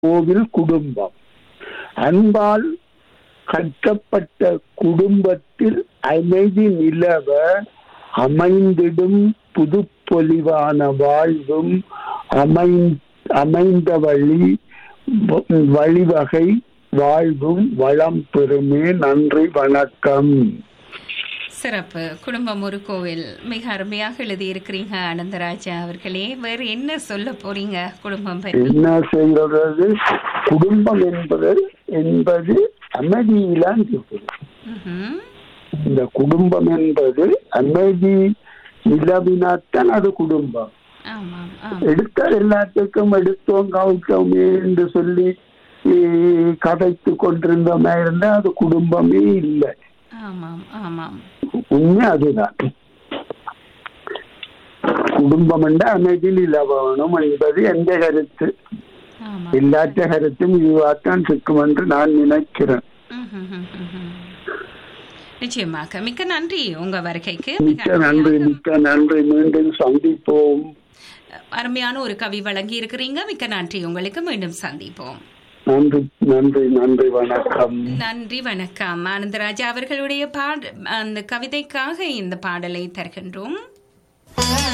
கோவில் குடும்பம் அன்பால் கட்டப்பட்ட குடும்பத்தில் அமைதி நிலவ அமைந்திடும் புதுப்பொலிவான வாழ்வும் அமை அமைந்த வழி வ- வழிவகை வாழ்வும் வளம் பெறுமே நன்றி வணக்கம் சிறப்பு குடும்பம் ஒரு கோவில் மிக அருமையாக எழுதியிருக்கிறீங்க ஆனந்தராஜா அவர்களே வேறு என்ன சொல்ல போறீங்க குடும்பம் பற்றி என்ன செய்கிறது குடும்பம் என்பது என்பது அமைதியிலான் இருக்குது ம்ஹும். இந்த குடும்பம் என்பது அமைதி நிலவினாத்தான் அது குடும்பம் ஆமாம் ஆமாம் எடுத்த எல்லாத்துக்கும் எடுத்தோம் கவித்தோமே என்று சொல்லி ஈ, கதைத்து கொண்டிருந்தோமே இருந்தா அது குடும்பமே இல்லை ஆமாம் ஆமாம் உண்மை அதுதான் குடும்பம் என்ற அமைதி நிலவணும் என்பது எந்த கருத்து ஆமாம் எல்லாற்ற கருத்தும் இதுவாகத்தான் இருக்கும் என்று நான் நினைக்கிறேன் ம்ஹும், ம்ஹும். நிச்சயமாக மிக்க நன்றி உங்க வருகைக்கு மிக்க நன்றி மிக்க நன்றி மீண்டும் சந்திப்போம் அருமையான ஒரு கவி வழங்கி இருக்கிறீங்க மிக்க நன்றி உங்களுக்கு மீண்டும் சந்திப்போம் நன்றி நன்றி நன்றி வணக்கம் நன்றி வணக்கம் ஆனந்தராஜா அவர்களுடைய பாட அந்த கவிதைக்காக இந்த பாடலை தருகின்றோம்